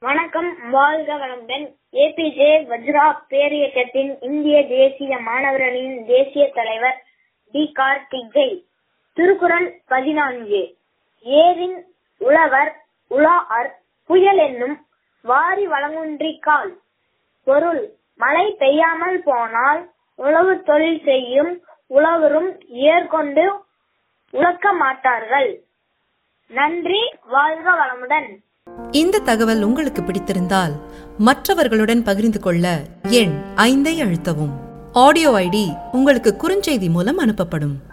வணக்கம் வாழ்க வளமுடன் ஏபிஜே வஜ்ரா பேரியக்கத்தின் இந்திய தேசிய மாணவர் அணியின் தேசிய தலைவர் டி கார்த்திகை திருக்குறள் பதினான்கு ஏரின் உழவர் உலாஅர் புயல் என்னும் வாரி வளங்குன்றிக்கால் பொருள் மழை பெய்யாமல் போனால் உழவு தொழில் செய்யும் உழவரும் ஏற்கொண்டு உழக்க மாட்டார்கள் நன்றி வாழ்க வளமுடன் இந்த தகவல் உங்களுக்கு பிடித்திருந்தால் மற்றவர்களுடன் பகிர்ந்து கொள்ள எண் ஐந்தை அழுத்தவும் ஆடியோ ஐடி உங்களுக்கு குறுஞ்செய்தி மூலம் அனுப்பப்படும்